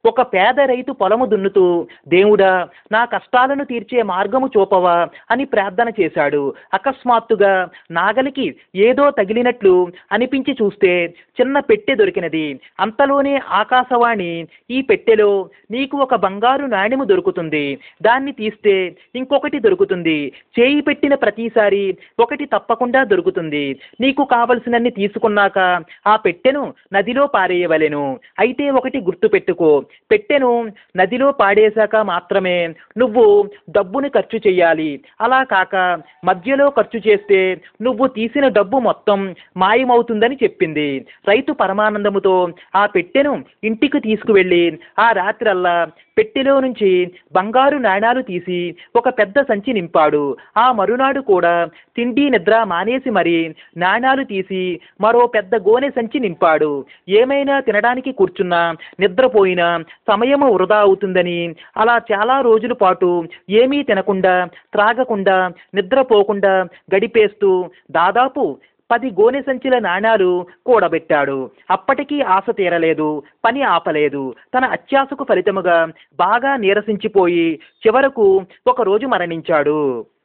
ఒక పేద రైతు పొలము దున్నుతూ దేవుడా నా కష్టాలను తీర్చే మార్గము చూపవా అని ప్రార్థన చేశాడు అకస్మాత్తుగా నాగలికి ఏదో తగిలినట్లు అనిపించి చూస్తే చిన్న పెట్టె దొరికినది అంతలోనే ఆకాశవాణి ఈ పెట్టెలో నీకు ఒక బంగారు నాణెము దొరుకుతుంది దాన్ని తీస్తే ఇంకొకటి దొరుకుతుంది చేయి పెట్టిన ప్రతిసారి ఒకటి తప్పకుండా దొరుకుతుంది నీకు కావలసినన్ని తీసుకున్నాక ఆ పెట్టెను నదిలో పారేయవలెను అయితే ఒకటి గుర్తుపెట్టుకో పెట్టెను నదిలో పాడేశాక మాత్రమే నువ్వు డబ్బుని ఖర్చు చేయాలి అలా కాక మధ్యలో ఖర్చు చేస్తే నువ్వు తీసిన డబ్బు మొత్తం మాయమవుతుందని చెప్పింది రైతు పరమానందముతో ఆ పెట్టెను ఇంటికి తీసుకువెళ్ళి ఆ రాత్రల్లా పెట్టెలో నుంచి బంగారు నాణాలు తీసి ఒక పెద్ద సంచి నింపాడు ఆ మరునాడు కూడా తిండి నిద్ర మానేసి మరి నాణాలు తీసి మరో పెద్ద గోనె సంచి నింపాడు ఏమైనా తినడానికి కూర్చున్నా నిద్రపోయినా సమయము వృధా అవుతుందని అలా చాలా రోజుల పాటు ఏమీ తినకుండా త్రాగకుండా నిద్రపోకుండా గడిపేస్తూ దాదాపు పది గోనె సంచుల నాణాలు కూడబెట్టాడు అప్పటికీ ఆశ తీరలేదు పని ఆపలేదు తన అత్యాశకు ఫలితముగా బాగా నీరసించిపోయి చివరకు ఒకరోజు మరణించాడు